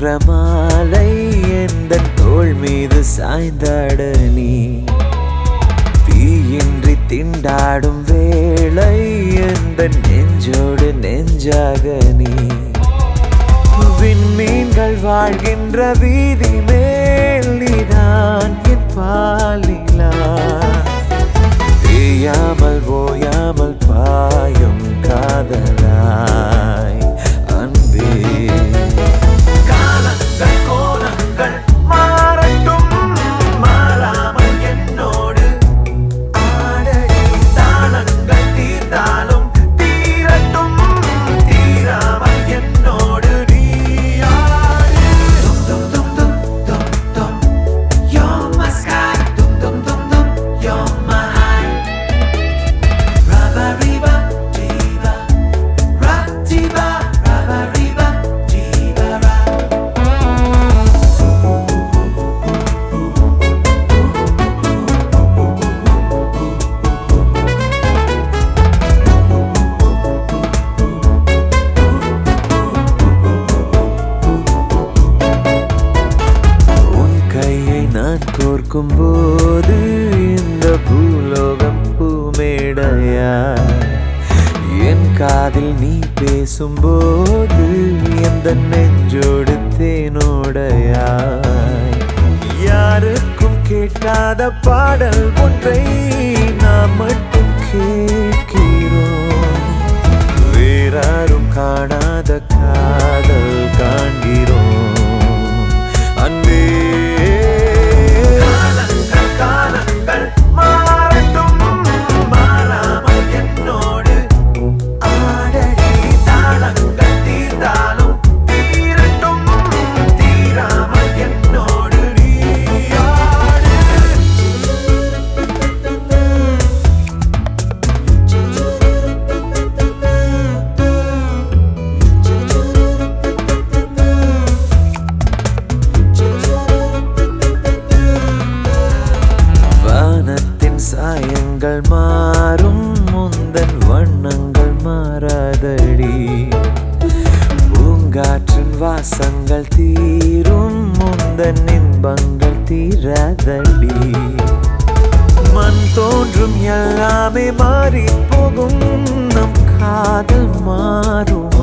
மன்றமாலை எந்த தோள் மீது சாய்ந்தாட நீ தீயின்றி திண்டாடும் வேளை எந்த நெஞ்சோடு நெஞ்சாக நீ விண்மீன்கள் வாழ்கின்ற வீதி மேல் நீதான் என் பாலிலா தேயாமல் ஓயாமல் பாயும் காதலாய் அன்பே காலங்கள் கோலங்கள் மாறட்டும் மாறாமல் என்னோடு ஆடடி தாளங்கள் தீர்ந்தாலும் தீரட்டும் தீராமல் என்னோடு நீயாடு தும் தும் தும் தும் தும் You're my sky Dum dum dum dum You're my high Rabba riba diba Rap diba Rabba riba diba rap உன் கையை நான் கோர்க்கும் போது இந்த பூலோகம் பூமேடையா என் காதில் நீ பேசும்போது எந்த நெஞ்சோடு தேனோடையா யாருக்கும் கேட்காத பாடல் ஒன்றை நாம் மட்டும் கேட்கிறோம் வேறாரும் காணாத காதல் காண்கிறோம் அன்பே காலங்கள் காலங்கள் மாறட்டும் மாறாமல் என்னோடு ஆடடி தாளங்கள் தீர்ந்தாலும் தீரட்டும் தீராமல் என்னோடு நீயாடு வானத்தின் சாயங்கள் மாறும் முந்தன் வண்ணங்கள் மாறாதடி பூங்காற்றின் வாசங்கள் தீரும் முந்தன் இன்பங்கள் தீராதடி மண் தோன்றும் எல்லாமே மாறி போகும் நம் காதல் மாறும்